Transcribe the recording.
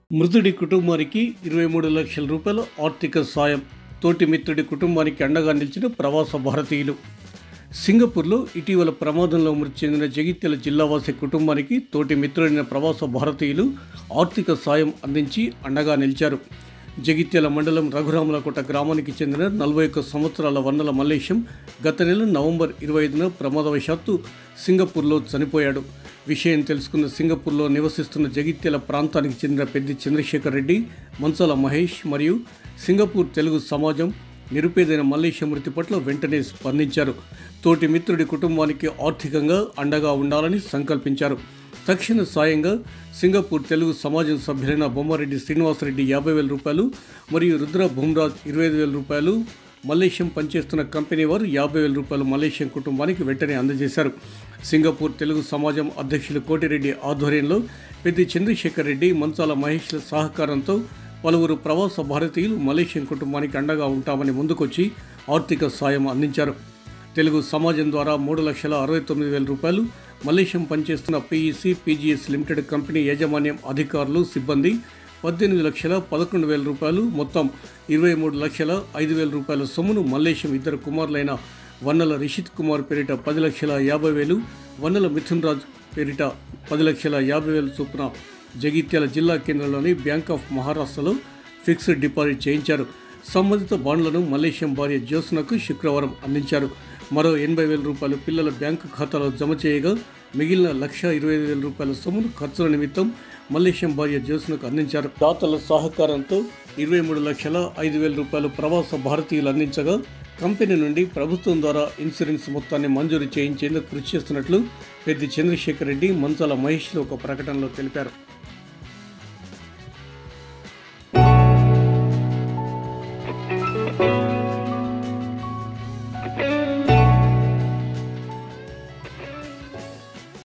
మృతుడి కుటుంబానికి ఇరవై మూడు లక్షల రూపాయల ఆర్థిక సాయం తోటి మిత్రుడి కుటుంబానికి అండగా నిలిచిన ప్రవాస భారతీయులు సింగపూర్లో ఇటీవల ప్రమాదంలో మృతి చెందిన జగిత్యాల జిల్లావాసి కుటుంబానికి తోటి మిత్రుడైన ప్రవాస భారతీయులు ఆర్థిక సాయం అందించి అండగా నిలిచారు జగిత్యాల మండలం రఘురాములకోట గ్రామానికి చెందిన నలభై ఒక్క సంవత్సరాల వన్నల మల్లేశం గత నెల నవంబర్ ఇరవై ఐదున ప్రమాదవశాత్తు సింగపూర్లో చనిపోయాడు విషయం తెలుసుకున్న సింగపూర్లో నివసిస్తున్న జగిత్యాల ప్రాంతానికి చెందిన పెద్ది చంద్రశేఖర్ రెడ్డి మంచాల మహేష్ మరియు సింగపూర్ తెలుగు సమాజం నిరుపేదైన మల్లేశ మృతి పట్ల వెంటనే స్పందించారు తోటి మిత్రుడి కుటుంబానికి ఆర్థికంగా అండగా ఉండాలని సంకల్పించారు తక్షణ సాయంగా సింగపూర్ తెలుగు సమాజం సభ్యులైన బొమ్మారెడ్డి శ్రీనివాసరెడ్డి యాభై వేల రూపాయలు మరియు రుద్ర భూమరాజ్ ఇరవై ఐదు వేల రూపాయలు మలేషియం పనిచేస్తున్న కంపెనీ వారు యాభై వేల రూపాయలు మలేషియం కుటుంబానికి వెంటనే అందజేశారు సింగపూర్ తెలుగు సమాజం అధ్యక్షులు కోటిరెడ్డి ఆధ్వర్యంలో పెద్ది చంద్రశేఖర్ రెడ్డి మంచాల మహేష్ల సహకారంతో పలువురు ప్రవాస భారతీయులు మలేషియన్ కుటుంబానికి అండగా ఉంటామని ముందుకొచ్చి ఆర్థిక సాయం అందించారు తెలుగు సమాజం ద్వారా మూడు లక్షల అరవై తొమ్మిది వేల రూపాయలు మలేషియం పనిచేస్తున్న పీఈసీ పీజీఎస్ లిమిటెడ్ కంపెనీ యాజమాన్యం అధికారులు సిబ్బంది పద్దెనిమిది లక్షల పదకొండు వేల రూపాయలు మొత్తం ఇరవై మూడు లక్షల ఐదు వేల రూపాయల సొమ్మును మల్లేశం ఇద్దరు కుమారులైన వన్నల రిషిత్ కుమార్ పేరిట పది లక్షల యాభై వేలు వన్నల మిథున్ రాజ్ పేరిట పది లక్షల యాభై వేలు చొప్పున జగిత్యాల జిల్లా కేంద్రంలోని బ్యాంక్ ఆఫ్ మహారాష్ట్రలో ఫిక్స్డ్ డిపాజిట్ చేయించారు సంబంధిత బాండ్లను మలేషియం భార్య జ్యోత్స్నకు శుక్రవారం అందించారు మరో ఎనభై వేల రూపాయలు పిల్లల బ్యాంకు ఖాతాలో జమ చేయగా మిగిలిన లక్ష ఇరవై ఐదు వేల రూపాయల సొమ్మును ఖర్చుల నిమిత్తం మలేషియం భార్య జ్యోత్స్నకు అందించారు దాతల సహకారంతో ఇరవై మూడు లక్షల ఐదు వేల రూపాయలు ప్రవాస భారతీయులు అందించగా కంపెనీ నుండి ప్రభుత్వం ద్వారా ఇన్సూరెన్స్ మొత్తాన్ని మంజూరు చేయించేందుకు కృషి చేస్తున్నట్లు పెద్ది చంద్రశేఖర్ రెడ్డి మంచాల మహేష్లు ఒక ప్రకటనలో తెలిపారు